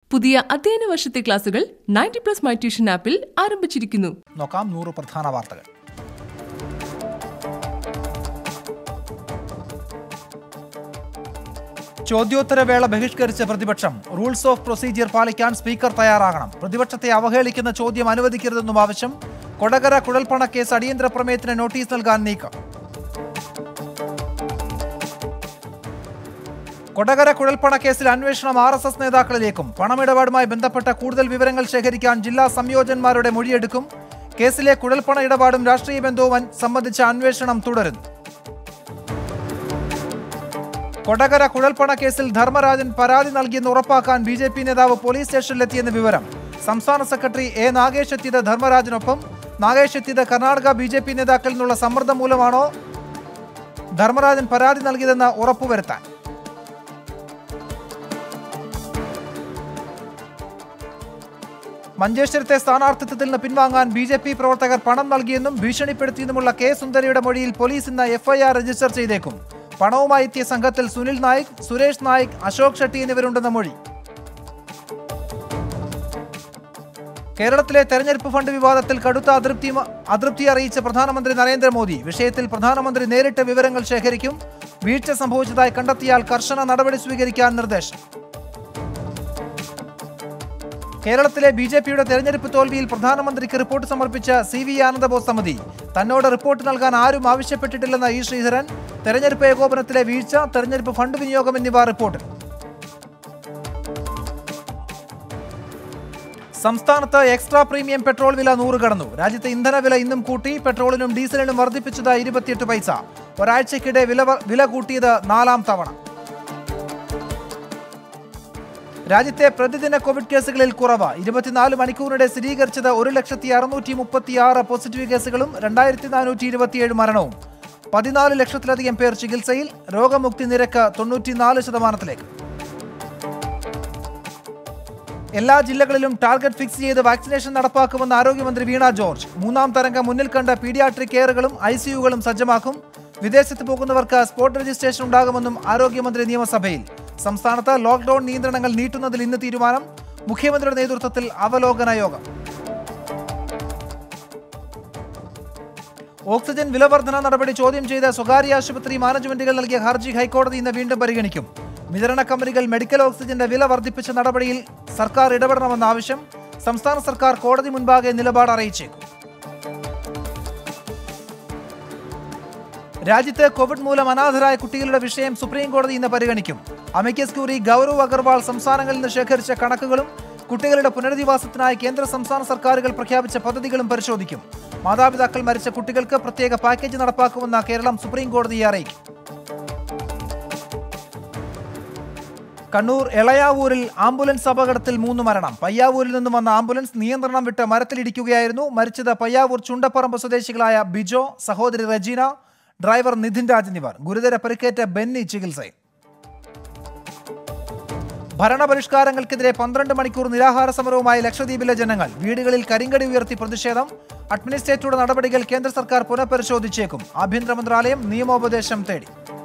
പുതിയ അധ്യയന വർഷത്തെ ക്ലാസുകൾ നയൻറ്റി പ്ലസ് മൈ ട്യൂഷൻ ആപ്പിൽ ആരംഭിച്ചിരിക്കുന്നു നോക്കാം നൂറ് പ്രധാന വാർത്തകൾ ചോദ്യോത്തരവേള ബഹിഷ്കരിച്ച പ്രതിപക്ഷം റൂൾസ് ഓഫ് പ്രൊസീജിയർ പാലിക്കാൻ സ്പീക്കർ തയ്യാറാകണം പ്രതിപക്ഷത്തെ അവഹേളിക്കുന്ന ചോദ്യം അനുവദിക്കരുതെന്നും ആവശ്യം കൊടകര കുഴൽപ്പണ കേസ് അടിയന്തര പ്രമേയത്തിന് നോട്ടീസ് നൽകാൻ നീക്കം കൊടകര കുഴൽപ്പണ കേസിൽ അന്വേഷണം ആർ എസ് എസ് നേതാക്കളിലേക്കും പണമിടപാടുമായി ബന്ധപ്പെട്ട കൂടുതൽ വിവരങ്ങൾ ശേഖരിക്കാൻ ജില്ലാ സംയോജന്മാരുടെ മൊഴിയെടുക്കും കേസിലെ കുഴൽപ്പണ ഇടപാടും രാഷ്ട്രീയ ബന്ധവും അൻ- സംബന്ധിച്ച അന്വേഷണം തുടരുന്നു കൊടകര കുഴൽപ്പണ കേസിൽ ധർമ്മരാജൻ പരാതി നൽകിയെന്ന് ഉറപ്പാക്കാൻ ബി ജെ പി നേതാവ് പോലീസ് സ്റ്റേഷനിലെത്തിയെന്ന് വിവരം സംസ്ഥാന സെക്രട്ടറി എ നാഗേഷ് എത്തിയത് ധർമ്മരാജനൊപ്പം നാഗേഷ് എത്തിയത് കർണാടക ബി ജെ പി നേതാക്കളിൽ നിന്നുള്ള സമ്മർദ്ദം മൂലമാണോ ധർമ്മരാജൻ പരാതി നൽകിയതെന്ന് ഉറപ്പുവരുത്താൻ മഞ്ചേശ്വരത്തെ സ്ഥാനാർത്ഥിത്വത്തിൽ നിന്ന് പിൻവാങ്ങാൻ ബി ജെ പി പ്രവർത്തകർ പണം നൽകിയെന്നും ഭീഷണിപ്പെടുത്തിയെന്നുമുള്ള കെ സുന്ദരിയുടെ മൊഴിയിൽ പോലീസ് ഇന്ന് എഫ്ഐആർ രജിസ്റ്റർ ചെയ്തേക്കും പണവുമായി എത്തിയ സംഘത്തിൽ സുനിൽ നായിക് സുരേഷ് നായിക് അശോക് ഷെട്ടി എന്നിവരുണ്ടെന്ന മൊഴി കേരളത്തിലെ തെരഞ്ഞെടുപ്പ് ഫണ്ട് വിവാദത്തിൽ കടുത്ത അതൃപ്തി അതൃപ്തി അറിയിച്ച പ്രധാനമന്ത്രി നരേന്ദ്രമോദി വിഷയത്തിൽ പ്രധാനമന്ത്രി നേരിട്ട് വിവരങ്ങൾ ശേഖരിക്കും വീഴ്ച സംഭവിച്ചതായി കണ്ടെത്തിയാൽ കർശന നടപടി സ്വീകരിക്കാൻ നിർദ്ദേശം കേരളത്തിലെ ബി ജെ പിയുടെ തെരഞ്ഞെടുപ്പ് തോൽവിയിൽ പ്രധാനമന്ത്രിക്ക് റിപ്പോർട്ട് സമർപ്പിച്ച സി വി ആനന്ദബോസ് സമിതി തന്നോട് റിപ്പോർട്ട് നൽകാൻ ആരും ആവശ്യപ്പെട്ടിട്ടില്ലെന്ന ഇ ശ്രീധരൻ തെരഞ്ഞെടുപ്പ് ഏകോപനത്തിലെ വീഴ്ച തെരഞ്ഞെടുപ്പ് ഫണ്ട് വിനിയോഗം എന്നിവ റിപ്പോർട്ടിൽ സംസ്ഥാനത്ത് എക്സ്ട്രാ പ്രീമിയം പെട്രോൾ വില നൂറ് കടന്നു രാജ്യത്തെ ഇന്ധന വില ഇന്നും കൂട്ടി പെട്രോളിനും ഡീസലിനും വർദ്ധിപ്പിച്ചത് ഇരുപത്തിയെട്ട് പൈസ ഒരാഴ്ചക്കിടെ വില വ- വില കൂട്ടിയത് നാലാം തവണ രാജ്യത്തെ പ്രതിദിന കോവിഡ് കേസുകളിൽ കുറവ് ഇരുപത്തിനാല് മണിക്കൂറിനിടെ സ്ഥിരീകരിച്ചത് ഒരു ലക്ഷത്തി അറുന്നൂറ്റി മുപ്പത്തി ആറ് പോസിറ്റീവ് കേസുകളും രണ്ടായിരത്തി നാനൂറ്റി ഇരുപത്തിയേഴ് മരണവും പതിനാല് ലക്ഷത്തിലധികം പേർ ചികിത്സയിൽ രോഗമുക്തി നിരക്ക് തൊണ്ണൂറ്റിനാല് ശതമാനത്തിലേക്ക് എല്ലാ ജില്ലകളിലും ടാർഗറ്റ് ഫിക്സ് ചെയ്ത് വാക്സിനേഷൻ നടപ്പാക്കുമെന്ന് ആരോഗ്യമന്ത്രി വീണ ജോർജ് മൂന്നാം തരംഗം മുന്നിൽ കണ്ട പീഡിയാട്രിക് കെയറുകളും ഐ സിയുകളും സജ്ജമാക്കും വിദേശത്ത് പോകുന്നവർക്ക് സ്പോട്ട് രജിസ്ട്രേഷൻ ഉണ്ടാകുമെന്നും ആരോഗ്യമന്ത്രി നിയമസഭയിൽ സംസ്ഥാനത്ത് ലോക്ഡൌൺ നിയന്ത്രണങ്ങൾ നീട്ടുന്നതിൽ ഇന്ന് തീരുമാനം മുഖ്യമന്ത്രിയുടെ നേതൃത്വത്തിൽ അവലോകന യോഗം ഓക്സിജൻ വിലവർധന നടപടി ചോദ്യം ചെയ്ത സ്വകാര്യ ആശുപത്രി മാനേജ്മെന്റുകൾ നൽകിയ ഹർജി ഹൈക്കോടതി ഇന്ന് വീണ്ടും പരിഗണിക്കും വിതരണ കമ്പനികൾ മെഡിക്കൽ ഓക്സിജന്റെ വില വർദ്ധിപ്പിച്ച നടപടിയിൽ സർക്കാർ ഇടപെടണമെന്ന ആവശ്യം സംസ്ഥാന സർക്കാർ കോടതി മുൻപാകെ നിലപാട് അറിയിച്ചേക്കും രാജ്യത്ത് കോവിഡ് മൂലം അനാഥരായ കുട്ടികളുടെ വിഷയം സുപ്രീം കോടതി ഇന്ന് പരിഗണിക്കും അമിക്കസ് ക്യൂറി ഗൗരവ് അഗർവാൾ സംസ്ഥാനങ്ങളിൽ നിന്ന് ശേഖരിച്ച കണക്കുകളും കുട്ടികളുടെ പുനരധിവാസത്തിനായി കേന്ദ്ര സംസ്ഥാന സർക്കാരുകൾ പ്രഖ്യാപിച്ച പദ്ധതികളും പരിശോധിക്കും മാതാപിതാക്കൾ മരിച്ച കുട്ടികൾക്ക് പ്രത്യേക പാക്കേജ് നടപ്പാക്കുമെന്ന കേരളം സുപ്രീം കോടതിയെ അറിയിക്കും കണ്ണൂർ എളയാവൂരിൽ ആംബുലൻസ് അപകടത്തിൽ മൂന്ന് മരണം പയ്യാവൂരിൽ നിന്നും വന്ന ആംബുലൻസ് നിയന്ത്രണം വിട്ട് മരത്തിലിടിക്കുകയായിരുന്നു മരിച്ചത് പയ്യാവൂർ ചുണ്ടപ്പറമ്പ് സ്വദേശികളായ ബിജോ സഹോദരി റജീന ഡ്രൈവർ നിധിൻ രാജ് എന്നിവർ ഗുരുതര പരിക്കേറ്റ ബെന്നി ചികിത്സയിൽ ഭരണപരിഷ്കാരങ്ങൾക്കെതിരെ പന്ത്രണ്ട് മണിക്കൂർ നിരാഹാര സമരവുമായി ലക്ഷദ്വീപിലെ ജനങ്ങൾ വീടുകളിൽ കരിങ്കടി ഉയർത്തി പ്രതിഷേധം അഡ്മിനിസ്ട്രേറ്ററുടെ നടപടികൾ കേന്ദ്ര സർക്കാർ പുനഃപരിശോധിച്ചേക്കും ആഭ്യന്തര മന്ത്രാലയം നിയമോപദേശം തേടി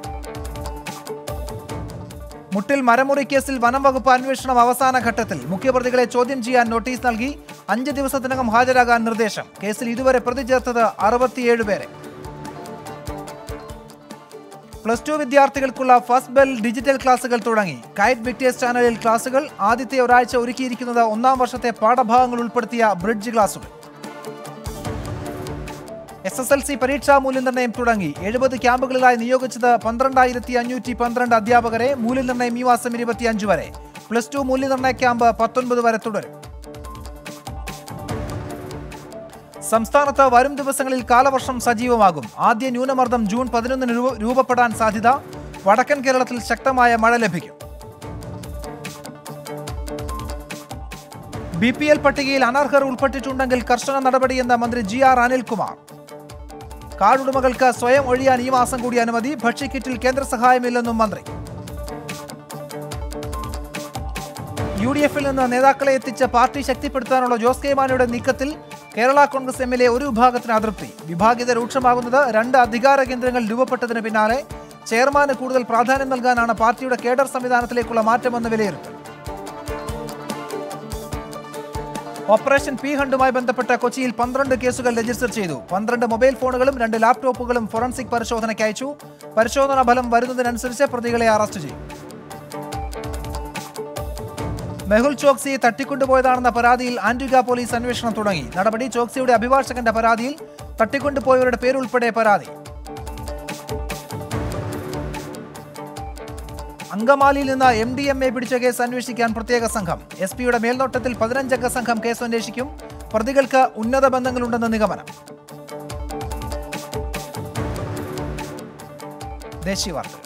മുട്ടിൽ മരമുറി കേസിൽ വനം വകുപ്പ് അന്വേഷണം അവസാന ഘട്ടത്തിൽ മുഖ്യപ്രതികളെ ചോദ്യം ചെയ്യാൻ നോട്ടീസ് നൽകി അഞ്ച് ദിവസത്തിനകം ഹാജരാകാൻ നിർദ്ദേശം കേസിൽ ഇതുവരെ പ്രതി ചേർത്തത് അറുപത്തിയേഴ് പേരെ പ്ലസ് ടു വിദ്യാർത്ഥികൾക്കുള്ള ഫസ്റ്റ് ബെൽ ഡിജിറ്റൽ ക്ലാസുകൾ തുടങ്ങി കൈറ്റ് വിക്ടേഴ്സ് ചാനലിൽ ക്ലാസുകൾ ആദ്യത്തെ ഒരാഴ്ച ഒരുക്കിയിരിക്കുന്നത് ഒന്നാം വർഷത്തെ പാഠഭാഗങ്ങൾ ഉൾപ്പെടുത്തിയ ബ്രിഡ്ജ് ക്ലാസുകൾ എസ് എസ് എൽ സി പരീക്ഷാ മൂല്യനിർണ്ണയം തുടങ്ങി എഴുപത് ക്യാമ്പുകളിലായി നിയോഗിച്ചത് പന്ത്രണ്ടായിരത്തി അഞ്ഞൂറ്റി പന്ത്രണ്ട് അധ്യാപകരെ മൂല്യനിർണ്ണയം ഈ മാസം ഇരുപത്തിയഞ്ച് വരെ പ്ലസ് ടു മൂല്യനിർണ്ണയ ക്യാമ്പ് പത്തൊൻപത് വരെ തുടരും സംസ്ഥാനത്ത് വരും ദിവസങ്ങളിൽ കാലവർഷം സജീവമാകും ആദ്യ ന്യൂനമർദ്ദം ജൂൺ പതിനൊന്നിന് രൂപ- രൂപപ്പെടാൻ സാധ്യത വടക്കൻ കേരളത്തിൽ ശക്തമായ മഴ ലഭിക്കും ബി പി എൽ പട്ടികയിൽ അനർഹർ ഉൾപ്പെട്ടിട്ടുണ്ടെങ്കിൽ കർശന നടപടിയെന്ന മന്ത്രി ജി ആർ അനിൽകുമാർ കാർഡുടമകൾക്ക് സ്വയം ഒഴിയാൻ ഈ മാസം കൂടി അനുമതി ഭക്ഷ്യക്കിറ്റിൽ കേന്ദ്ര സഹായമില്ലെന്നും മന്ത്രി യു ഡി എഫിൽ നിന്ന് നേതാക്കളെ എത്തിച്ച പാർട്ടി ശക്തിപ്പെടുത്താനുള്ള ജോസ് കെ മാണിയുടെ നീക്കത്തിൽ Kerala Congress M L A ഒരു വിഭാഗത്തിന് അതൃപ്തി വിഭാഗീയത രൂക്ഷമാകുന്നത് രണ്ട് അധികാര കേന്ദ്രങ്ങൾ രൂപപ്പെട്ടതിന് പിന്നാലെ ചെയർമാന് കൂടുതൽ പ്രാധാന്യം നൽകാനാണ് പാർട്ടിയുടെ കേഡർ സംവിധാനത്തിലേക്കുള്ള മാറ്റമെന്ന് വിലയിരുത്തൽ ഓപ്പറേഷൻ പി ഹണ്ടുമായി ബന്ധപ്പെട്ട കൊച്ചിയിൽ പന്ത്രണ്ട് കേസുകൾ രജിസ്റ്റർ ചെയ്തു പന്ത്രണ്ട് മൊബൈൽ ഫോണുകളും രണ്ട് ലാപ്ടോപ്പുകളും ഫോറൻസിക് പരിശോധനയ്ക്ക് അയച്ചു പരിശോധനാ ഫലം വരുന്നതിനനുസരിച്ച് പ്രതികളെ അറസ്റ്റ് ചെയ്യും മെഹുൽ ചോക്സിയെ തട്ടിക്കൊണ്ടുപോയതാണെന്ന പരാതിയിൽ ആന്റിഗ പോലീസ് അന്വേഷണം തുടങ്ങി നടപടി ചോക്സിയുടെ അഭിഭാഷകന്റെ പരാതിയിൽ തട്ടിക്കൊണ്ടുപോയവരുടെ പേരുൾപ്പെടെ പരാതി അങ്കമാലിയിൽ നിന്ന് എം ഡി എം എ പിടിച്ച കേസ് അന്വേഷിക്കാൻ പ്രത്യേക സംഘം എസ് പിയുടെ മേൽനോട്ടത്തിൽ പതിനഞ്ചംഗ സംഘം കേസ് അന്വേഷിക്കും പ്രതികൾക്ക് ഉന്നത ബന്ധങ്ങളുണ്ടെന്ന് നിഗമനം ദേശീയ വാർത്തകൾ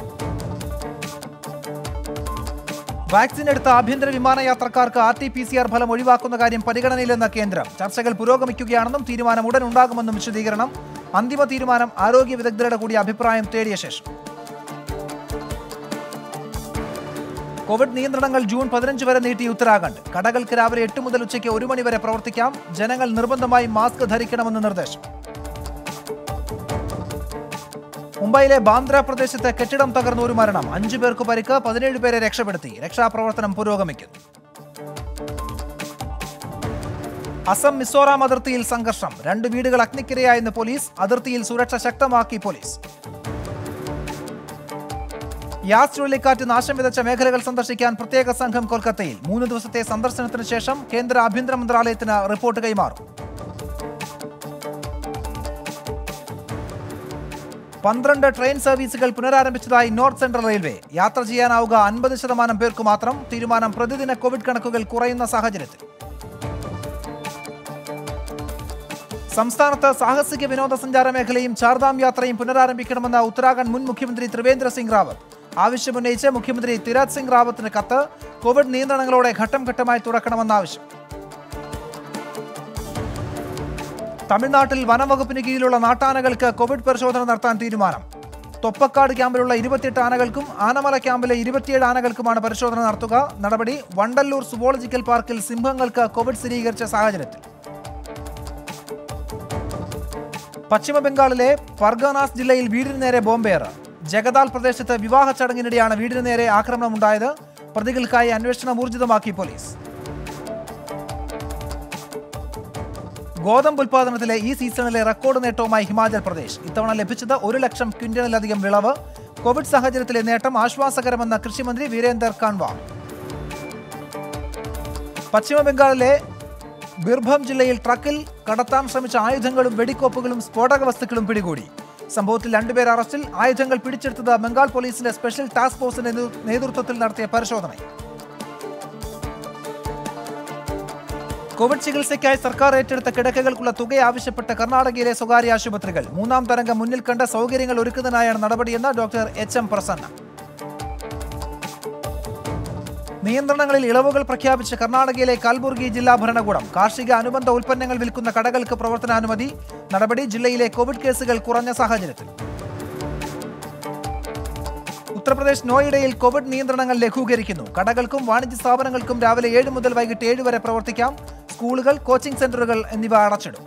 വാക്സിൻ എടുത്ത ആഭ്യന്തര വിമാനയാത്രക്കാർക്ക് R T P C R ഫലം ഒഴിവാക്കുന്ന കാര്യം പരിഗണനയിലെന്ന കേന്ദ്രം ചർച്ചകൾ പുരോഗമിക്കുകയാണെന്നും തീരുമാനം ഉടൻ ഉണ്ടാകുമെന്നും വിശദീകരണം അന്തിമ തീരുമാനം ആരോഗ്യ വിദഗ്ധരുടെ കൂടി അഭിപ്രായം തേടിയ ശേഷം കോവിഡ് നിയന്ത്രണങ്ങൾ ജൂൺ പതിനഞ്ച് വരെ നീട്ടി ഉത്തരാഖണ്ഡ് കടകൾക്ക് രാവിലെ എട്ട് മുതൽ ഉച്ചയ്ക്ക് ഒരു മണി വരെ പ്രവർത്തിക്കാം ജനങ്ങൾ നിർബന്ധമായി മാസ്ക് ധരിക്കണമെന്ന് നിർദ്ദേശം മുംബൈയിലെ ബാന്ദ്ര പ്രദേശത്ത് കെട്ടിടം തകർന്ന ഒരു മരണം അഞ്ചു പേർക്ക് പരിക്ക് പതിനേഴ് പേരെ രക്ഷപ്പെടുത്തി രക്ഷാപ്രവർത്തനം പുരോഗമിക്കുന്നു അസം മിസോറാം അതിർത്തിയിൽ സംഘർഷം രണ്ട് വീടുകൾ അഗ്നിക്കിരയായെന്ന് പോലീസ് അതിർത്തിയിൽ സുരക്ഷ ശക്തമാക്കി പോലീസ് യാസ് ചുഴലിക്കാറ്റ് നാശം വിതച്ച മേഖലകൾ സന്ദർശിക്കാൻ പ്രത്യേക സംഘം കൊൽക്കത്തയിൽ മൂന്ന് ദിവസത്തെ സന്ദർശനത്തിന് ശേഷം കേന്ദ്ര ആഭ്യന്തര മന്ത്രാലയത്തിന് റിപ്പോർട്ട് കൈമാറും പന്ത്രണ്ട് ട്രെയിൻ സർവീസുകൾ പുനരാരംഭിച്ചതായി നോർത്ത് സെൻട്രൽ റെയിൽവേ യാത്ര ചെയ്യാനാവുക അൻപത് ശതമാനം പേർക്ക് മാത്രം തീരുമാനം പ്രതിദിന കോവിഡ് കണക്കുകൾ കുറയുന്ന സാഹചര്യത്തിൽ സംസ്ഥാനത്ത് സാഹസിക വിനോദസഞ്ചാര മേഖലയും ചാർധാം യാത്രയും പുനരാരംഭിക്കണമെന്ന ഉത്തരാഖണ്ഡ് മുൻ മുഖ്യമന്ത്രി ത്രിവേന്ദ്ര സിംഗ് റാവത്ത് ആവശ്യമുന്നയിച്ച് മുഖ്യമന്ത്രി തിരാജ് സിംഗ് റാവത്തിന് കത്ത് കോവിഡ് നിയന്ത്രണങ്ങളോടെ ഘട്ടം ഘട്ടമായി തുറക്കണമെന്ന ആവശ്യം തമിഴ്നാട്ടിൽ വനംവകുപ്പിന് കീഴിലുള്ള നാട്ടാനകൾക്ക് കോവിഡ് പരിശോധന നടത്താൻ തീരുമാനം തൊപ്പക്കാട് ക്യാമ്പിലുള്ള ഇരുപത്തിയെട്ട് ആനകൾക്കും ആനമല ക്യാമ്പിലെ ഇരുപത്തിയേഴ് ആനകൾക്കുമാണ് പരിശോധന നടത്തുക നടപടി വണ്ടല്ലൂർ സുവോളജിക്കൽ പാർക്കിൽ സിംഹങ്ങൾക്ക് കോവിഡ് സ്ഥിരീകരിച്ച സാഹചര്യത്തിൽ പശ്ചിമ ബംഗാളിലെ പർഗാനാസ് ജില്ലയിൽ വീടിന് നേരെ ബോംബേറ് ജഗദാൽ പ്രദേശത്ത് വിവാഹ ചടങ്ങിനിടെയാണ് വീടിന് നേരെ ആക്രമണമുണ്ടായത് പ്രതികൾക്കായി അന്വേഷണം ഊർജിതമാക്കി പോലീസ് ഗോതമ്പ് ഉൽപാദനത്തിലെ ഈ സീസണിലെ റെക്കോർഡ് നേട്ടവുമായി ഹിമാചൽ പ്രദേശ് ഇത്തവണ ലഭിച്ചത് ഒരു ലക്ഷം ക്വിന്റലിലധികം വിളവ് കോവിഡ് സാഹചര്യത്തിലെ നേട്ടം ആശ്വാസകരമെന്ന കൃഷിമന്ത്രി വീരേന്ദർ കാൻവാ പശ്ചിമ ബംഗാളിലെ ബിർഭം ജില്ലയിൽ ട്രക്കിൽ കടത്താൻ ശ്രമിച്ച ആയുധങ്ങളും വെടിക്കോപ്പുകളും സ്ഫോടക വസ്തുക്കളും പിടികൂടി സംഭവത്തിൽ രണ്ടുപേർ അറസ്റ്റിൽ ആയുധങ്ങൾ പിടിച്ചെടുത്തത് ബംഗാൾ പോലീസിന്റെ സ്പെഷ്യൽ ടാസ്ക് ഫോഴ്സിന്റെ നേതൃ- നേതൃത്വത്തിൽ നടത്തിയ പരിശോധന കോവിഡ് ചികിത്സയ്ക്കായി സർക്കാർ ഏറ്റെടുത്ത കിടക്കകൾക്കുള്ള തുക ആവശ്യപ്പെട്ട് കർണാടകയിലെ സ്വകാര്യ ആശുപത്രികൾ മൂന്നാം തരംഗം മുന്നിൽ കണ്ട സൗകര്യങ്ങൾ ഒരുക്കുന്നതിനായാണ് നടപടിയെന്ന് ഡോക്ടർ എച്ച് എം പ്രസന്ന നിയന്ത്രണങ്ങളിൽ ഇളവുകൾ പ്രഖ്യാപിച്ച് കർണാടകയിലെ കൽബുർഗി ജില്ലാ ഭരണകൂടം കാർഷിക അനുബന്ധ ഉൽപ്പന്നങ്ങൾ വിൽക്കുന്ന കടകൾക്ക് പ്രവർത്തനാനുമതി നടപടി ജില്ലയിലെ കോവിഡ് കേസുകൾ കുറഞ്ഞ സാഹചര്യത്തിൽ ഉത്തർപ്രദേശ് നോയിഡയിൽ കോവിഡ് നിയന്ത്രണങ്ങൾ ലഘൂകരിക്കുന്നു കടകൾക്കും വാണിജ്യ സ്ഥാപനങ്ങൾക്കും രാവിലെ ഏഴ് മുതൽ വൈകിട്ട് ഏഴ് വരെ പ്രവർത്തിക്കാം സ്കൂളുകൾ കോച്ചിംഗ് സെന്ററുകൾ എന്നിവ അടച്ചിടും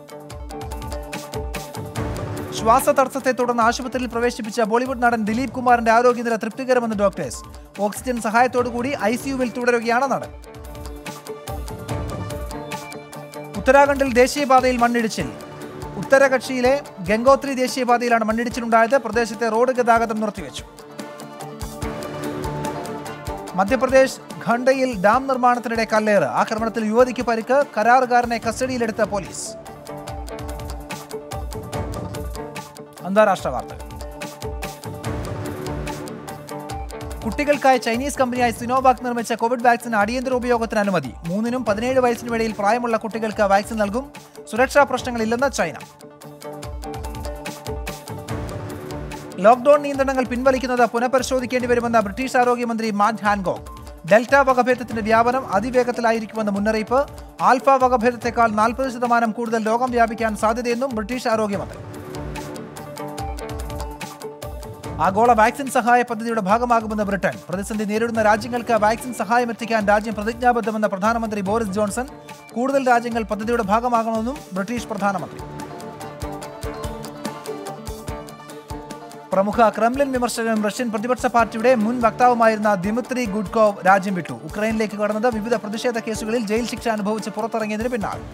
ശ്വാസതടസ്സത്തെ തുടർന്ന് ആശുപത്രിയിൽ പ്രവേശിപ്പിച്ച ബോളിവുഡ് നടൻ ദിലീപ് കുമാറിന്റെ ആരോഗ്യനില തൃപ്തികരമെന്ന് ഡോക്ടേഴ്സ് ഓക്സിജൻ സഹായത്തോടുകൂടി ഐ സിയുവിൽ തുടരുകയാണ് നടൻ ഉത്തരാഖണ്ഡിൽ ദേശീയപാതയിൽ മണ്ണിടിച്ചിൽ ഉത്തരകക്ഷിയിലെ ഗംഗോത്രി ദേശീയപാതയിലാണ് മണ്ണിടിച്ചിലുണ്ടായത് പ്രദേശത്തെ റോഡ് ഗതാഗതം നിർത്തിവെച്ചു മധ്യപ്രദേശ് ഖണ്ഡയിൽ ഡാം നിർമ്മാണത്തിനിടെ കല്ലേറ് ആക്രമണത്തിൽ യുവതിക്ക് പരിക്ക് കരാറുകാരനെ കസ്റ്റഡിയിലെടുത്ത പോലീസ് അന്താരാഷ്ട്ര വാർത്തകൾ കുട്ടികൾക്കായി ചൈനീസ് കമ്പനിയായ സിനോവാക് നിർമ്മിച്ച കോവിഡ് വാക്സിൻ അടിയന്തര ഉപയോഗത്തിന് അനുമതി മൂന്നിനും പതിനേഴ് വയസ്സിനുമിടയിൽ പ്രായമുള്ള കുട്ടികൾക്ക് വാക്സിൻ നൽകും സുരക്ഷാ പ്രശ്നങ്ങളില്ലെന്ന് ചൈന ലോക്ഡൌൺ നിയന്ത്രണങ്ങൾ പിൻവലിക്കുന്നത് പുനഃപരിശോധിക്കേണ്ടി വരുമെന്ന ബ്രിട്ടീഷ് ആരോഗ്യമന്ത്രി മാറ്റ് ഹാൻകോക്ക് ഡെൽറ്റ വകഭേദത്തിന്റെ വ്യാപനം അതിവേഗത്തിലായിരിക്കുമെന്ന് മുന്നറിയിപ്പ് ആൽഫ വകഭേദത്തെക്കാൾ നാൽപ്പത് ശതമാനം കൂടുതൽ രോഗം വ്യാപിക്കാൻ സാധ്യതയെന്നും ബ്രിട്ടീഷ് ആരോഗ്യമന്ത്രി ആഗോള വാക്സിൻ സഹായ പദ്ധതിയുടെ ഭാഗമാകുമെന്ന് ബ്രിട്ടൻ പ്രതിസന്ധി നേരിടുന്ന രാജ്യങ്ങൾക്ക് വാക്സിൻ സഹായം എത്തിക്കാൻ രാജ്യം പ്രതിജ്ഞാബദ്ധമെന്ന പ്രധാനമന്ത്രി ബോറിസ് ജോൺസൺ കൂടുതൽ രാജ്യങ്ങൾ പദ്ധതിയുടെ ഭാഗമാകണമെന്നും ബ്രിട്ടീഷ് പ്രധാനമന്ത്രി പ്രമുഖ ക്രെംലിൻ വിമർശകനും റഷ്യൻ പ്രതിപക്ഷ പാർട്ടിയുടെ മുൻ വക്താവുമായിരുന്ന ദിമിത്രി ഗുഡ്കോവ് രാജ്യം വിട്ടു ഉക്രൈനിലേക്ക് കടന്നത് വിവിധ പ്രതിഷേധ കേസുകളിൽ ജയിൽ ശിക്ഷ അനുഭവിച്ച് പുറത്തിറങ്ങിയതിന് പിന്നാലെ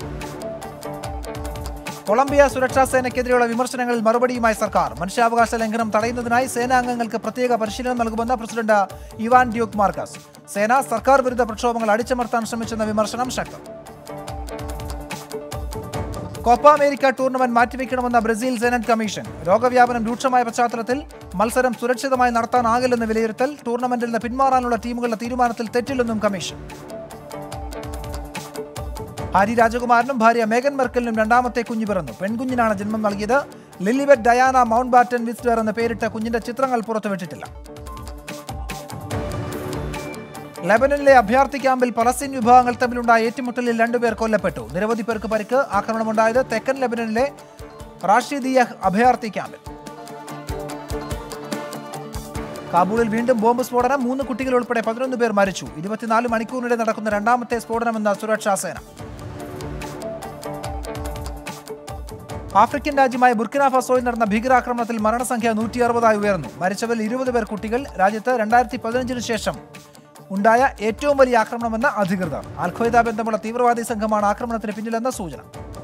കൊളംബിയ സുരക്ഷാ സേനയ്ക്കെതിരെയുള്ള വിമർശനങ്ങളിൽ മറുപടിയുമായി സർക്കാർ മനുഷ്യാവകാശ ലംഘനം തടയുന്നതിനായി സേനാംഗങ്ങൾക്ക് പ്രത്യേക പരിശീലനം നൽകുമെന്ന് പ്രസിഡന്റ് ഇവാൻ ഡ്യൂക്ക് മാർക്കസ് സേന സർക്കാർ വിരുദ്ധ പ്രക്ഷോഭങ്ങൾ അടിച്ചമർത്താൻ ശ്രമിച്ചെന്ന വിമർശനം ശക്തം കോപ്പ അമേരിക്ക ടൂർണമെന്റ് മാറ്റിവെക്കണമെന്ന ബ്രസീൽ സെനറ്റ് കമ്മീഷൻ രോഗവ്യാപനം രൂക്ഷമായ പശ്ചാത്തലത്തിൽ മത്സരം സുരക്ഷിതമായി നടത്താനാകില്ലെന്ന് വിലയിരുത്തൽ ടൂർണമെന്റിൽ നിന്ന് പിന്മാറാനുള്ള ടീമുകളുടെ തീരുമാനത്തിൽ തെറ്റില്ലെന്നും കമ്മീഷൻ ഹാരി രാജകുമാരനും ഭാര്യ മേഗൻ മെർക്കലിനും രണ്ടാമത്തെ കുഞ്ഞു പിറന്നു പെൺകുഞ്ഞിനാണ് ജന്മം നൽകിയത് Lilibet Diana Mountbatten Windsor എന്ന പേരിട്ട കുഞ്ഞിന്റെ ചിത്രങ്ങൾ പുറത്തുവിട്ടിട്ടില്ല ലെബനനിലെ അഭയാർത്ഥി ക്യാമ്പിൽ പലസ്തീൻ വിഭാഗങ്ങൾ തമ്മിലുണ്ടായ ഏറ്റുമുട്ടലിൽ രണ്ടുപേർ കൊല്ലപ്പെട്ടു നിരവധി പേർക്ക് പരിക്ക് ആക്രമണമുണ്ടായത് തെക്കൻ ലെബനനിലെ റാഷിദിയ അഭയാർത്ഥി ക്യാമ്പിൽ കാബൂളിൽ വീണ്ടും ബോംബ് സ്ഫോടനം മൂന്ന് കുട്ടികൾ ഉൾപ്പെടെ പതിനൊന്ന് പേർ മരിച്ചു ഇരുപത്തിനാല് മണിക്കൂറിനിടെ നടക്കുന്ന രണ്ടാമത്തെ സ്ഫോടനമെന്ന സുരക്ഷാ സേന ആഫ്രിക്കൻ രാജ്യമായ ബുർക്കിന ഫസോയിൽ നടന്ന ഭീകരാക്രമണത്തിൽ മരണസംഖ്യ നൂറ്റി അറുപതായി ഉയർന്നു മരിച്ചവരിൽ ഇരുപത് പേർ കുട്ടികൾ രാജ്യത്ത് രണ്ടായിരത്തി പതിനഞ്ചിന് ശേഷം ഉണ്ടായ ഏറ്റവും വലിയ ആക്രമണമെന്ന് അധികൃതർ അൽഖ്വയ്ദ ബന്ധമുള്ള തീവ്രവാദി സംഘമാണ് ആക്രമണത്തിന് പിന്നിലെന്ന സൂചന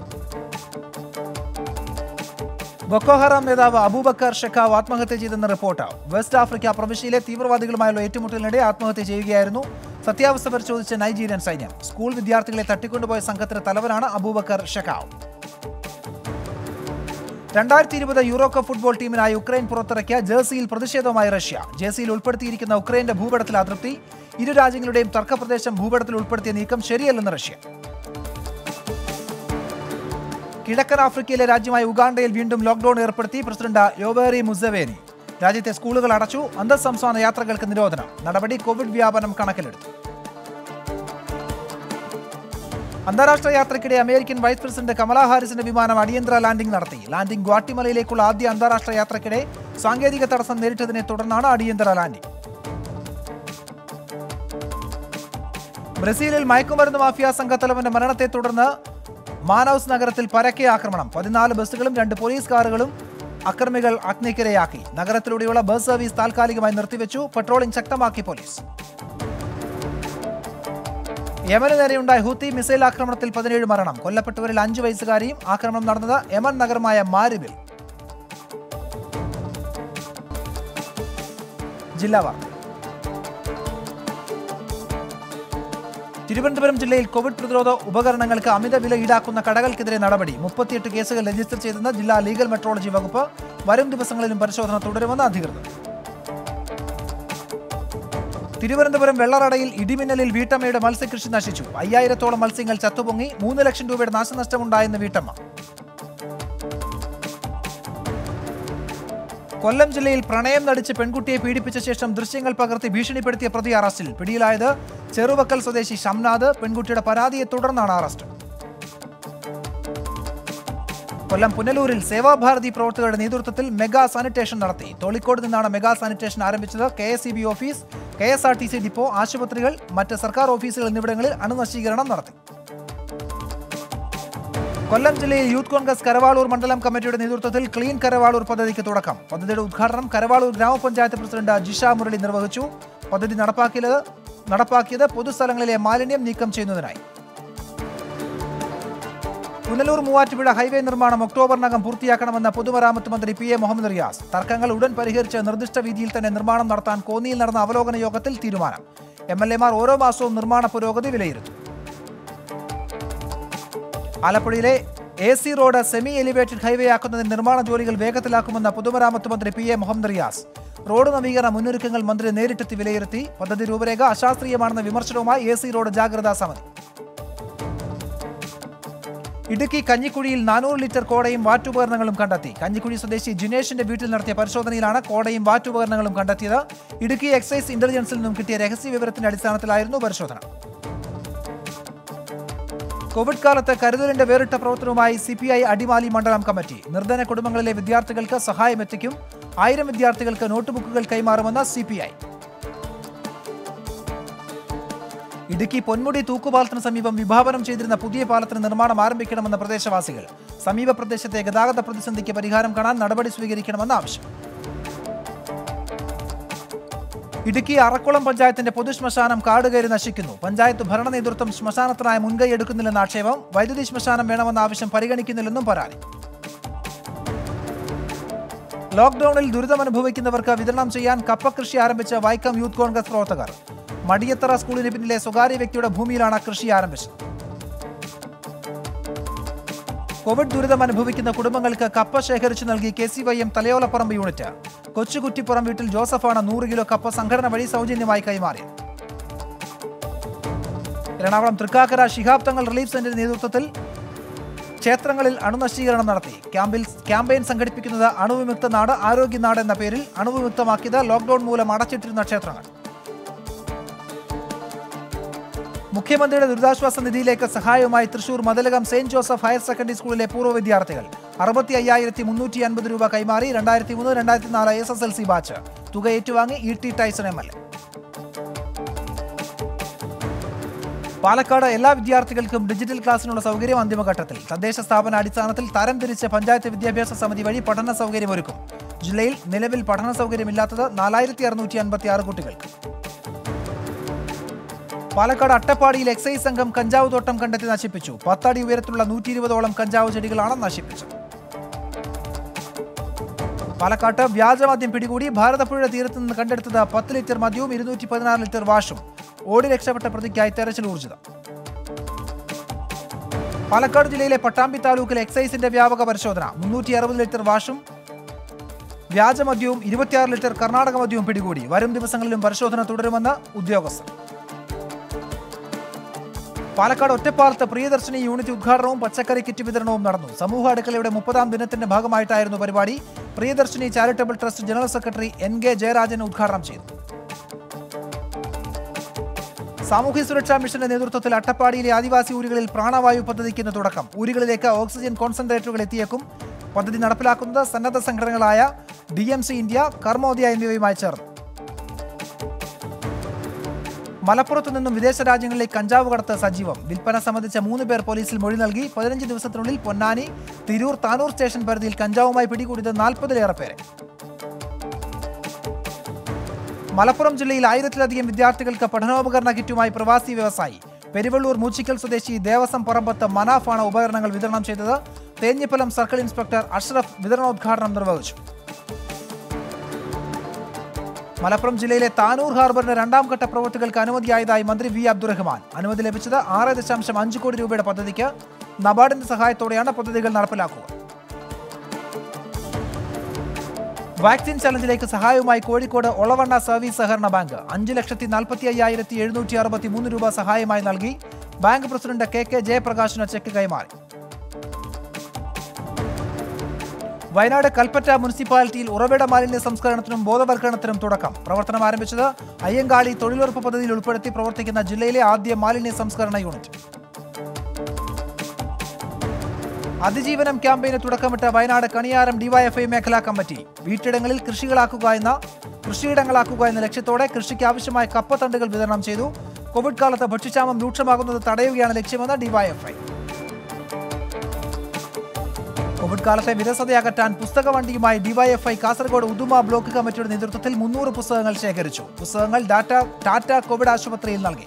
ബൊക്കോഹറാം നേതാവ് അബൂബക്കർ ഷെഖാവ് ആത്മഹത്യ ചെയ്തെന്ന റിപ്പോർട്ട് വെസ്റ്റ് ആഫ്രിക്ക പ്രവിശ്യയിലെ തീവ്രവാദികളുമായുള്ള ഏറ്റുമുട്ടലിനിടെ ആത്മഹത്യ ചെയ്യുകയായിരുന്നു സത്യാവസ്ഥ പരിശോധിച്ച നൈജീരിയൻ സൈന്യം സ്കൂൾ വിദ്യാർത്ഥികളെ തട്ടിക്കൊണ്ടുപോയ സംഘത്തിന്റെ തലവനാണ് അബൂബക്കർ ഷെഖാവ് രണ്ടായിരത്തി ഇരുപത് യൂറോ കപ്പ് ഫുട്ബോൾ ടീമിനായി ഉക്രൈൻ പുറത്തിറക്കിയ ജേഴ്സിയിൽ പ്രതിഷേധവുമായി റഷ്യ ജേഴ്സിയിൽ ഉൾപ്പെടുത്തിയിരിക്കുന്ന ഉക്രൈന്റെ ഭൂപടത്തിൽ അതൃപ്തി ഇരു രാജ്യങ്ങളുടെയും തർക്കപ്രദേശം ഭൂപടത്തിൽ ഉൾപ്പെടുത്തിയ നീക്കം ശരിയല്ലെന്ന് റഷ്യ കിഴക്കൻ ആഫ്രിക്കയിലെ രാജ്യമായ ഉഗാണ്ടയിൽ വീണ്ടും ലോക്ഡൌൺ ഏർപ്പെടുത്തി പ്രസിഡന്റ് യോവേറി മുസവേനി രാജ്യത്തെ സ്കൂളുകൾ അടച്ചു അന്തർ സംസ്ഥാന യാത്രകൾക്ക് നിരോധനം നടപടി കോവിഡ് വ്യാപനം കണക്കിലെടുത്തു അന്താരാഷ്ട്ര യാത്രയ്ക്കിടെ അമേരിക്കൻ വൈസ് പ്രസിഡന്റ് കമലാ ഹാരിസിന്റെ വിമാനം അടിയന്തര ലാൻഡിംഗ് നടത്തി ലാൻഡിംഗ് ഗ്വാട്ടിമലയിലേക്കുള്ള ആദ്യ അന്താരാഷ്ട്ര യാത്രയ്ക്കിടെ സാങ്കേതിക തടസ്സം നേരിട്ടതിനെ തുടർന്നാണ് അടിയന്തര ലാൻഡിംഗ് ബ്രസീലിൽ മയക്കുമരുന്ന് മാഫിയ സംഘത്തലവന്റെ മരണത്തെ തുടർന്ന് മാനൌസ് നഗരത്തിൽ പരക്കെ ആക്രമണം പതിനാല് ബസ്സുകളും രണ്ട് പോലീസ് കാറുകളും അക്രമികൾ അഗ്നിക്കിരയാക്കി നഗരത്തിലൂടെയുള്ള ബസ് സർവീസ് താൽക്കാലികമായി നിർത്തിവെച്ചു പെട്രോളിംഗ് ശക്തമാക്കി പോലീസ് യമന് നേരെയുണ്ടായ ഹൂത്തി മിസൈൽ ആക്രമണത്തിൽ പതിനേഴ് മരണം കൊല്ലപ്പെട്ടവരിൽ അഞ്ചു വയസ്സുകാരിയും ആക്രമണം നടന്നത് യമൻ നഗരമായ മാരിബിൽ ജില്ലാ വാർത്ത തിരുവനന്തപുരം ജില്ലയിൽ കോവിഡ് പ്രതിരോധ ഉപകരണങ്ങൾക്ക് അമിത വില ഈടാക്കുന്ന കടകൾക്കെതിരെ നടപടി മുപ്പത്തിയെട്ട് കേസുകൾ രജിസ്റ്റർ ചെയ്തെന്ന് ജില്ലാ ലീഗൽ മെട്രോളജി വകുപ്പ് വരും ദിവസങ്ങളിലും പരിശോധന തുടരുമെന്ന് അധികൃതർ തിരുവനന്തപുരം വെള്ളറടയിൽ ഇടിമിന്നലിൽ വീട്ടമ്മയുടെ മത്സ്യകൃഷി നശിച്ചു അയ്യായിരത്തോളം മത്സ്യങ്ങൾ ചത്തുപൊങ്ങി മൂന്ന് ലക്ഷം രൂപയുടെ നാശനഷ്ടമുണ്ടായെന്ന് വീട്ടമ്മ കൊല്ലം ജില്ലയിൽ പ്രണയം നടിച്ച് പെൺകുട്ടിയെ പീഡിപ്പിച്ച ശേഷം ദൃശ്യങ്ങൾ പകർത്തി ഭീഷണിപ്പെടുത്തിയ പ്രതി അറസ്റ്റിൽ പിടിയിലായത് ചെറുവക്കൽ സ്വദേശി ഷംനാദ് പെൺകുട്ടിയുടെ പരാതിയെ തുടർന്നാണ് അറസ്റ്റ് കൊല്ലം പുനലൂരിൽ സേവാഭാരതി പ്രവർത്തകരുടെ നേതൃത്വത്തിൽ മെഗാ സാനിറ്റേഷൻ നടത്തി തോളിക്കോട് നിന്നാണ് മെഗാ സാനിറ്റേഷൻ ആരംഭിച്ചത് K S office K S R T C depot ആശുപത്രികൾ മറ്റ് സർക്കാർ ഓഫീസുകൾ എന്നിവിടങ്ങളിൽ അണുനശീകരണം നടത്തി കൊല്ലം ജില്ലയിൽ യൂത്ത് കോൺഗ്രസ് കരവാളൂർ മണ്ഡലം കമ്മിറ്റിയുടെ നേതൃത്വത്തിൽ ക്ലീൻ കരവാളൂർ പദ്ധതിക്ക് തുടക്കം പദ്ധതിയുടെ ഉദ്ഘാടനം കരവാളൂർ ഗ്രാമപഞ്ചായത്ത് പ്രസിഡന്റ് ജിഷ മുരളി നിർവഹിച്ചു പദ്ധതി നടപ്പാക്കിയത് നടപ്പാക്കിയത് പൊതുസ്ഥലങ്ങളിലെ മാലിന്യം നീക്കം ചെയ്യുന്നതിനായി പുനലൂർ മൂവാറ്റുപുഴ ഹൈവേ നിർമ്മാണം ഒക്ടോബറിനകം പൂർത്തിയാക്കണമെന്ന പൊതുമരാമത്ത് മന്ത്രി പി എ മുഹമ്മദ് റിയാസ് തർക്കങ്ങൾ ഉടൻ പരിഹരിച്ച് നിർദ്ദിഷ്ട വീതിയിൽ തന്നെ നിർമ്മാണം നടത്താൻ കോന്നിയിൽ നടന്ന അവലോകന യോഗത്തിൽ തീരുമാനം എം എൽ എമാർ ഓരോ മാസവും നിർമ്മാണ പുരോഗതി വിലയിരുത്തും ആലപ്പുഴയിലെ A C road semi elevated highway ആക്കുന്നതിന് നിർമ്മാണ ജോലികൾ വേഗത്തിലാക്കുമെന്ന പൊതുമരാമത്ത് മന്ത്രി P A Mohammed Riyas road നവീകരണ മുന്നൊരുക്കങ്ങൾ മന്ത്രി നേരിട്ടെത്തി വിലയിരുത്തി പദ്ധതി രൂപരേഖ അശാസ്ത്രീയമാണെന്ന വിമർശനവുമായി എ സി റോഡ് ജാഗ്രതാ സമിതി ഇടുക്കി കഞ്ഞിക്കുഴിയിൽ നാനൂറ് ലിറ്റർ കോടയും വാറ്റുപകരണങ്ങളും കണ്ടെത്തി കഞ്ഞിക്കുഴി സ്വദേശി ജിനേഷിന്റെ വീട്ടിൽ നടത്തിയ പരിശോധനയിലാണ് കോടയും വാറ്റുപകരണങ്ങളും കണ്ടെത്തിയത് ഇടുക്കി എക്സൈസ് ഇന്റലിജൻസിൽ നിന്നും കിട്ടിയ രഹസ്യ വിവരത്തിന്റെ അടിസ്ഥാനത്തിലായിരുന്നു പരിശോധന കോവിഡ് കാലത്ത് കരുതലിന്റെ വേറിട്ട പ്രവർത്തനവുമായി സി പി ഐ അടിമാലി മണ്ഡലം കമ്മിറ്റി നിർധന കുടുംബങ്ങളിലെ വിദ്യാർത്ഥികൾക്ക് സഹായം എത്തിക്കും ആയിരം വിദ്യാർത്ഥികൾക്ക് നോട്ട്ബുക്കുകൾ കൈമാറുമെന്ന് C P I Idukki Ponmudi തൂക്കുപാലത്തിന് സമീപം വിഭാവനം ചെയ്തിരുന്ന പുതിയ പാലത്തിന് നിർമ്മാണം ആരംഭിക്കണമെന്ന പ്രദേശവാസികൾ സമീപ പ്രദേശത്തെ ഗതാഗത പ്രതിസന്ധിക്ക് പരിഹാരം കാണാൻ നടപടി സ്വീകരിക്കണമെന്ന് ആവശ്യം ഇടുക്കി അറക്കുളം പഞ്ചായത്തിന്റെ പൊതുശ്മശാനം കാടുകയറി നശിക്കുന്നു പഞ്ചായത്ത് ഭരണ നേതൃത്വം ശ്മശാനത്തിനായി മുൻകൈ എടുക്കുന്നില്ലെന്ന ആക്ഷേപം വൈദ്യുതി ശ്മശാനം വേണമെന്ന ആവശ്യം പരിഗണിക്കുന്നില്ലെന്നും പരാതി ലോക്ഡൌണിൽ ദുരിതമനുഭവിക്കുന്നവർക്ക് വിതരണം ചെയ്യാൻ കപ്പ കൃഷി ആരംഭിച്ച വൈക്കം യൂത്ത് കോൺഗ്രസ് പ്രവർത്തകർ മടിയത്തറ സ്കൂളിന് പിന്നിലെ സ്വകാര്യ വ്യക്തിയുടെ ഭൂമിയിലാണ് കൃഷി ആരംഭിച്ചത് കോവിഡ് ദുരിതം അനുഭവിക്കുന്ന കുടുംബങ്ങൾക്ക് കപ്പ ശേഖരിച്ചു നൽകി K C Y M Thalayolaparambu unit Kochukuttippuram വീട്ടിൽ ജോസഫാണ് നൂറ് കിലോ കപ്പ സംഘടന വഴി സൗജന്യമായി കൈമാറിയത് എറണാകുളം തൃക്കാക്കര ശിഹാബ് തങ്ങൾ റിലീഫ് സെന്ററിന്റെ നേതൃത്വത്തിൽ ക്ഷേത്രങ്ങളിൽ അണുനശീകരണം നടത്തി ക്യാമ്പിൽ ക്യാമ്പയിൻ സംഘടിപ്പിക്കുന്നത് അണുവിമുക്ത നാട് ആരോഗ്യ നാട് എന്ന പേരിൽ അണുവിമുക്തമാക്കിയത് ലോക്ഡൌൺ മൂലം അടച്ചിട്ടിരുന്ന ക്ഷേത്രങ്ങൾ മുഖ്യമന്ത്രിയുടെ ദുരിതാശ്വാസ നിധിയിലേക്ക് സഹായവുമായി Thrissur Mathilakam saint Joseph higher secondary സ്കൂളിലെ പൂർവ്വ വിദ്യാർത്ഥികൾ അറുപത്തി അയ്യായിരത്തി മുന്നൂറ്റി അൻപത് രൂപ കൈമാറി രണ്ടായിരത്തി മൂന്ന് രണ്ടായിരത്തി നാല് S S L C batch തുക ഏറ്റുവാങ്ങി E T Tyson M L A Palakkad എല്ലാ വിദ്യാർത്ഥികൾക്കും ഡിജിറ്റൽ ക്ലാസ്സിനുള്ള സൗകര്യം അന്തിമഘട്ടത്തിൽ തദ്ദേശ സ്ഥാപന അടിസ്ഥാനത്തിൽ തരംതിരിച്ച് പഞ്ചായത്ത് വിദ്യാഭ്യാസ സമിതി വഴി പഠന സൗകര്യമൊരുക്കും ജില്ലയിൽ നിലവിൽ പഠന സൗകര്യമില്ലാത്തത് നാലായിരത്തി അറുന്നൂറ്റി അൻപത്തി ആറ് കുട്ടികൾക്ക് പാലക്കാട് അട്ടപ്പാടിയിൽ എക്സൈസ് സംഘം കഞ്ചാവ് തോട്ടം കണ്ടെത്തി നശിപ്പിച്ചു പത്തടി ഉയരത്തിലുള്ള നൂറ്റി ഇരുപതോളം കഞ്ചാവ് ചെടികളാണ് നശിപ്പിച്ചത് പാലക്കാട്ട് വ്യാജമദ്യം പിടികൂടി ഭാരതപ്പുഴ തീരത്ത് നിന്ന് കണ്ടെടുത്തത് പത്ത് ലിറ്റർ മദ്യവും ഇരുന്നൂറ്റി പതിനാറ് ലിറ്റർ വാഷും ഓടി രക്ഷപ്പെട്ട പ്രതിക്കായി തെരച്ചിൽ ഊർജിതം പാലക്കാട് ജില്ലയിലെ പട്ടാമ്പി താലൂക്കിൽ എക്സൈസിന്റെ വ്യാപക പരിശോധന മുന്നൂറ്റി അറുപത് ലിറ്റർ വാഷും വ്യാജമദ്യവും ഇരുപത്തിയാറ് ലിറ്റർ കർണാടക മദ്യവും പിടികൂടി വരും ദിവസങ്ങളിലും പരിശോധന തുടരുമെന്ന് ഉദ്യോഗസ്ഥർ പാലക്കാട് ഒറ്റപ്പാലത്ത് പ്രിയദർശിനി യൂണിറ്റ് ഉദ്ഘാടനവും പച്ചക്കറി കിറ്റ് വിതരണവും നടന്നു സമൂഹ അടുക്കളയുടെ മുപ്പതാം ദിനത്തിന്റെ ഭാഗമായിട്ടായിരുന്നു പരിപാടി Priyadarshini charitable trust general secretary N K Jayarajan ഉദ്ഘാടനം ചെയ്തു സാമൂഹ്യ സുരക്ഷാ മിഷന്റെ നേതൃത്വത്തിൽ അട്ടപ്പാടിയിലെ ആദിവാസി ഊരുകളിൽ പ്രാണവായു പദ്ധതിക്ക് ഇന്ന് തുടക്കം ഊരുകളിലേക്ക് ഓക്സിജൻ കോൺസെൻട്രേറ്ററുകൾ എത്തിയേക്കും പദ്ധതി നടപ്പിലാക്കുന്നത് സന്നദ്ധ സംഘടനകളായ D M C India Karmodaya എന്നിവയുമായി ചേർന്ന് മലപ്പുറത്തു നിന്നും വിദേശ രാജ്യങ്ങളിലേക്ക് കഞ്ചാവ് കടത്ത് സജീവം വിൽപ്പന സംബന്ധിച്ച മൂന്ന് പേർ പോലീസിൽ മൊഴി നൽകി പതിനഞ്ച് ദിവസത്തിനുള്ളിൽ പൊന്നാനി തിരൂർ താനൂർ സ്റ്റേഷൻ പരിധിയിൽ കഞ്ചാവുമായി പിടികൂടിയത് നാൽപ്പതിലേറെ പേരെ മലപ്പുറം ജില്ലയിൽ ആയിരത്തിലധികം വിദ്യാർത്ഥികൾക്ക് പഠനോപകരണ കിറ്റുമായി പ്രവാസി വ്യവസായി പെരുവള്ളൂർ മൂച്ചിക്കൽ സ്വദേശി ദേവസം പറമ്പത്ത് മനാഫാണ് ഉപകരണങ്ങൾ വിതരണം ചെയ്തത് തേഞ്ഞിപ്പലം സർക്കിൾ ഇൻസ്പെക്ടർ അഷ്റഫ് വിതരണോദ്ഘാടനം നിർവഹിച്ചു മലപ്പുറം ജില്ലയിലെ താനൂർ ഹാർബറിന്റെ രണ്ടാം ഘട്ട പ്രവൃത്തികൾക്ക് അനുമതിയായതായി മന്ത്രി വി അബ്ദുറഹ്മാൻ അനുമതി ലഭിച്ചത് ആറ് ദശാംശം അഞ്ച് കോടി രൂപയുടെ പദ്ധതിക്ക് നബാർഡിന്റെ സഹായത്തോടെയാണ് പദ്ധതികൾ നടപ്പിലാക്കുക വാക്സിൻ ചലഞ്ചിലേക്ക് സഹായവുമായി കോഴിക്കോട് ഒളവണ്ണ സർവീസ് സഹകരണ ബാങ്ക് അഞ്ച് ലക്ഷത്തി നാൽപ്പത്തി അയ്യായിരത്തി എഴുന്നൂറ്റി അറുപത്തി മൂന്ന് രൂപ സഹായമായി നൽകി ബാങ്ക് പ്രസിഡന്റ് കെ കെ ജയപ്രകാശിന് ചെക്ക് കൈമാറി വയനാട് കൽപ്പറ്റ മുനിസിപ്പാലിറ്റിയിൽ ഉറവിട മാലിന്യ സംസ്കരണത്തിനും ബോധവൽക്കരണത്തിനും തുടക്കം പ്രവർത്തനം ആരംഭിച്ചത് അയ്യങ്കാളി തൊഴിലുറപ്പ് പദ്ധതിയിൽ ഉൾപ്പെടുത്തി പ്രവർത്തിക്കുന്ന ജില്ലയിലെ ആദ്യ മാലിന്യ സംസ്കരണ യൂണിറ്റ് അതിജീവനം ക്യാമ്പയിന് തുടക്കമിട്ട വയനാട് കണിയാരം ഡിവൈഎഫ്ഐ മേഖലാ കമ്മിറ്റി വീട്ടിടങ്ങളിൽ കൃഷികളാക്കുക എന്ന കൃഷിയിടങ്ങളാക്കുക എന്ന ലക്ഷ്യത്തോടെ കൃഷിക്ക് ആവശ്യമായ കപ്പത്തണ്ടുകൾ വിതരണം ചെയ്തു കോവിഡ് കാലത്ത് ഭക്ഷ്യക്ഷാമം രൂക്ഷമാകുന്നത് തടയുകയാണ് ലക്ഷ്യമെന്ന് ഡിവൈഎഫ്ഐ കോവിഡ് കാലത്തെ വിരസത അകറ്റാൻ പുസ്തക വണ്ടിയുമായി ഡിവൈഎഫ്ഐ കാസർഗോഡ് ഉദുമ ബ്ലോക്ക് കമ്മിറ്റിയുടെ നേതൃത്വത്തിൽ മുന്നൂറ് പുസ്തകങ്ങൾ ശേഖരിച്ചു പുസ്തകങ്ങൾ ഡാറ്റ ടാറ്റ കോവിഡ് ആശുപത്രിയിൽ നൽകി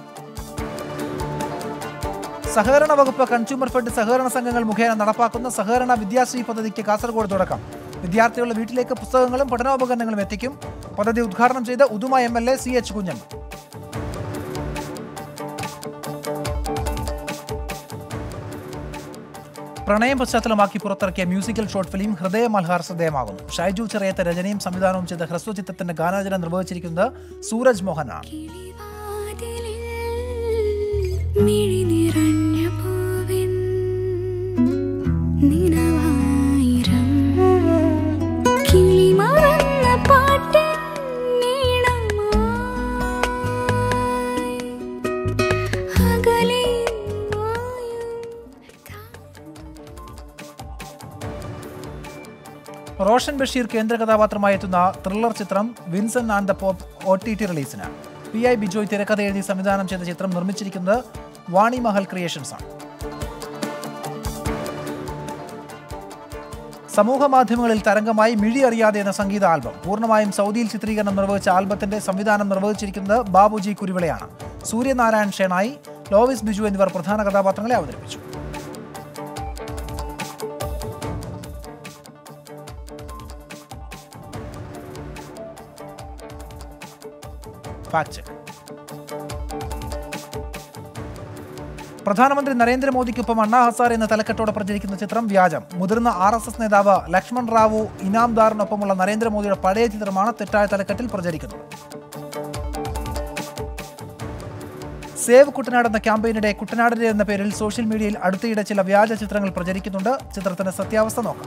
സഹകരണ വകുപ്പ് കൺസ്യൂമർ ഫെഡ് സഹകരണ സംഘങ്ങൾ മുഖേന നടപ്പാക്കുന്ന സഹകരണ വിദ്യാശ്രീ പദ്ധതിക്ക് കാസർഗോഡ് തുടക്കം വിദ്യാർത്ഥികളുടെ വീട്ടിലേക്ക് പുസ്തകങ്ങളും പഠനോപകരണങ്ങളും എത്തിക്കും പദ്ധതി ഉദ്ഘാടനം ചെയ്ത Uduma M L A C H Kunhan പ്രണയം പശ്ചാത്തലമാക്കി പുറത്തിറക്കിയ മ്യൂസിക്കൽ ഷോർട്ട് ഫിലിം ഹൃദയ മൽഹാർ ശ്രദ്ധേയമാകുന്നു ഷൈജു ചെറിയത്തെ രചനയും സംവിധാനവും ചെയ്ത ഹ്രസ്വചിത്രത്തിന്റെ ഗാനാചരണം നിർവഹിച്ചിരിക്കുന്നത് സൂരജ് മോഹനാണ് കിളിവാതിലിൽ മിഴി നിറഞ്ഞ പൂവിൻ നിറവായിരം കിളിമറന്ന പാട്ടിൻ നീണമായി അകലെ മായും റോഷൻ ബഷീർ കേന്ദ്ര കഥാപാത്രമായി എത്തുന്ന ത്രില്ലർ ചിത്രം Vinson and the pope O T T റിലീസിന് പി ഐ ബിജോയ് തിരക്കഥ എഴുതി സംവിധാനം ചെയ്ത ചിത്രം നിർമ്മിച്ചിരിക്കുന്നത് വാണി മഹൽ ക്രിയേഷൻസ് ആണ് സമൂഹ മാധ്യമങ്ങളിൽ തരംഗമായി മിഴി അറിയാതെ എന്ന സംഗീത ആൽബം പൂർണ്ണമായും സൗദിയിൽ ചിത്രീകരണം നിർവഹിച്ച ആൽബത്തിന്റെ സംവിധാനം നിർവഹിച്ചിരിക്കുന്നത് ബാബുജി കുരുവിളയാണ് സൂര്യനാരായൺ ഷേണായി ലോവിസ് ബിജു എന്നിവർ പ്രധാന കഥാപാത്രങ്ങളെ അവതരിപ്പിച്ചു ഫാക്ട് ചെക്ക് പ്രധാനമന്ത്രി നരേന്ദ്രമോദിക്കൊപ്പം അണ്ണാ ഹസാരെ എന്ന തലക്കെട്ടോടെ പ്രചരിക്കുന്ന ചിത്രം വ്യാജം മുതിർന്ന ആർ എസ് എസ് നേതാവ് ലക്ഷ്മൺ റാവു ഇനാംദാറിനൊപ്പമുള്ള നരേന്ദ്രമോദിയുടെ പഴയ ചിത്രമാണ് തെറ്റായ തലക്കെട്ടിൽ പ്രചരിക്കുന്നത് സേവ് കുട്ടനാട് എന്ന ക്യാമ്പയിനിടെ കുട്ടനാടിന്റെ എന്ന പേരിൽ സോഷ്യൽ മീഡിയയിൽ അടുത്തിടെ ചില വ്യാജ ചിത്രങ്ങൾ പ്രചരിക്കുന്നുണ്ട് ചിത്രത്തിന്റെ സത്യാവസ്ഥ നോക്കാം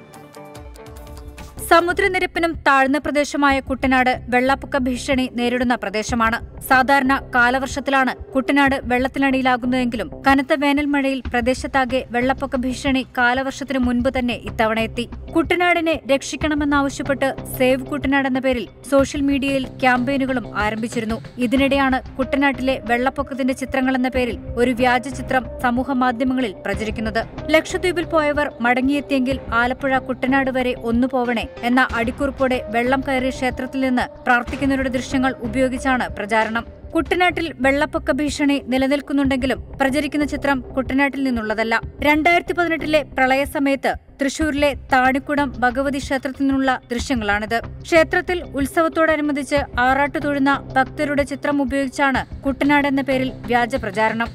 സമുദ്രനിരപ്പിനും താഴ്ന്ന പ്രദേശമായ കുട്ടനാട് വെള്ളപ്പൊക്ക ഭീഷണി നേരിടുന്ന പ്രദേശമാണ് സാധാരണ കാലവർഷത്തിലാണ് കുട്ടനാട് വെള്ളത്തിനടിയിലാകുന്നതെങ്കിലും കനത്ത വേനൽ മഴയിൽ പ്രദേശത്താകെ വെള്ളപ്പൊക്ക ഭീഷണി കാലവർഷത്തിനു മുൻപ് തന്നെ ഇത്തവണ എത്തി കുട്ടനാടിനെ രക്ഷിക്കണമെന്നാവശ്യപ്പെട്ട് സേവ് കുട്ടനാട് എന്ന പേരിൽ സോഷ്യൽ മീഡിയയിൽ ക്യാമ്പയിനുകളും ആരംഭിച്ചിരുന്നു ഇതിനിടെയാണ് കുട്ടനാട്ടിലെ വെള്ളപ്പൊക്കത്തിന്റെ ചിത്രങ്ങൾ എന്ന പേരിൽ ഒരു വ്യാജ ചിത്രം സമൂഹ മാധ്യമങ്ങളിൽ പ്രചരിക്കുന്നത് ലക്ഷദ്വീപിൽ പോയവർ മടങ്ങിയെത്തിയെങ്കിൽ ആലപ്പുഴ കുട്ടനാട് വരെ ഒന്നു പോവണേ എന്ന അടിക്കുറിപ്പോടെ വെള്ളം കയറിയ ക്ഷേത്രത്തിൽ നിന്ന് പ്രാർത്ഥിക്കുന്നവരുടെ ദൃശ്യങ്ങൾ ഉപയോഗിച്ചാണ് പ്രചാരണം കുട്ടനാട്ടിൽ വെള്ളപ്പൊക്ക ഭീഷണി നിലനിൽക്കുന്നുണ്ടെങ്കിലും പ്രചരിക്കുന്ന ചിത്രം കുട്ടനാട്ടിൽ നിന്നുള്ളതല്ല രണ്ടായിരത്തി പതിനെട്ടിലെ പ്രളയസമയത്ത് തൃശൂരിലെ താണിക്കുടം ഭഗവതി ക്ഷേത്രത്തിൽ നിന്നുള്ള ദൃശ്യങ്ങളാണിത് ക്ഷേത്രത്തിൽ ഉത്സവത്തോടനുബന്ധിച്ച് ആറാട്ടു തൊഴുന്ന ഭക്തരുടെ ചിത്രം ഉപയോഗിച്ചാണ് കുട്ടനാട് എന്ന പേരിൽ വ്യാജ പ്രചാരണം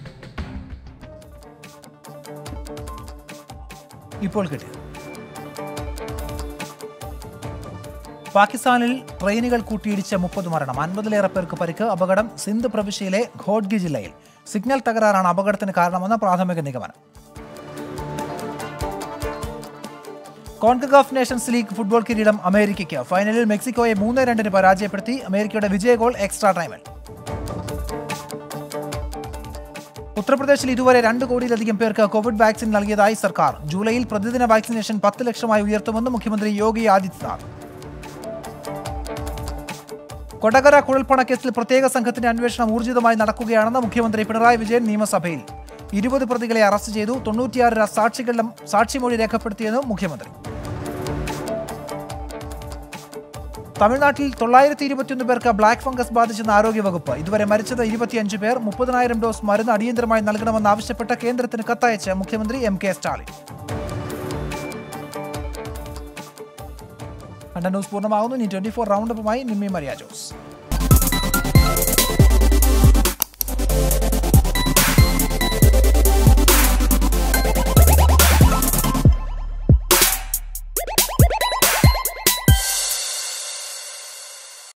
ഇപ്പോൾ കിട്ടിയത് പാകിസ്ഥാനിൽ ട്രെയിനുകൾ കൂട്ടിയിടിച്ച് മുപ്പത് മരണം അൻപതിലേറെ പേർക്ക് പരിക്ക് അപകടം സിന്ധ് പ്രവിശ്യയിലെ ഘോഡ്ഗി ജില്ലയിൽ സിഗ്നൽ തകരാറാണ് അപകടത്തിന് കാരണമെന്ന് പ്രാഥമിക നിഗമനം കോൺകഗാഫ് നേഷൻസ് ലീഗ് ഫുട്ബോൾ കിരീടം അമേരിക്കയ്ക്ക് ഫൈനലിൽ മെക്സിക്കോയെ മൂന്ന് രണ്ടിന് പരാജയപ്പെടുത്തി അമേരിക്കയുടെ വിജയ ഗോൾ എക്സ്ട്രാ ടൈമിൽ ഉത്തർപ്രദേശിൽ ഇതുവരെ രണ്ട് കോടിയിലധികം പേർക്ക് കോവിഡ് വാക്സിൻ നൽകിയതായി സർക്കാർ ജൂലൈയിൽ പ്രതിദിന വാക്സിനേഷൻ പത്ത് ലക്ഷമായി ഉയർത്തുമെന്ന് മുഖ്യമന്ത്രി യോഗി ആദിത്യനാഥ് കൊടകര കുഴൽപ്പണക്കേസിൽ പ്രത്യേക സംഘത്തിന്റെ അന്വേഷണം ഊർജിതമായി നടക്കുകയാണെന്ന് മുഖ്യമന്ത്രി പിണറായി വിജയൻ നിയമസഭയിൽ ഇരുപത് പ്രതികളെ അറസ്റ്റ് ചെയ്തു തൊണ്ണൂറ്റിയാറ് സാക്ഷികളുടെ സാക്ഷിമൊഴി രേഖപ്പെടുത്തിയെന്നും മുഖ്യമന്ത്രി തമിഴ്നാട്ടിൽ തൊള്ളായിരത്തി ഇരുപത്തിയൊന്ന് പേർക്ക് ബ്ലാക്ക് ഫംഗസ് ബാധിച്ചെന്ന് ആരോഗ്യവകുപ്പ് ഇതുവരെ മരിച്ചത് ഇരുപത്തിയഞ്ച് പേർ മുപ്പതിനായിരം ഡോസ് മരുന്ന് അടിയന്തരമായി നൽകണമെന്നാവശ്യപ്പെട്ട് കേന്ദ്രത്തിന് കത്തയച്ച് മുഖ്യമന്ത്രി എം കെ സ്റ്റാലിൻ കണ്ട ന്യൂസ് പൂർണ്ണമാകുന്നു ഇനി ട്വന്റി ഫോർ റൗണ്ടപ്പുമായി നിമ്മി മരിയ ജോസ്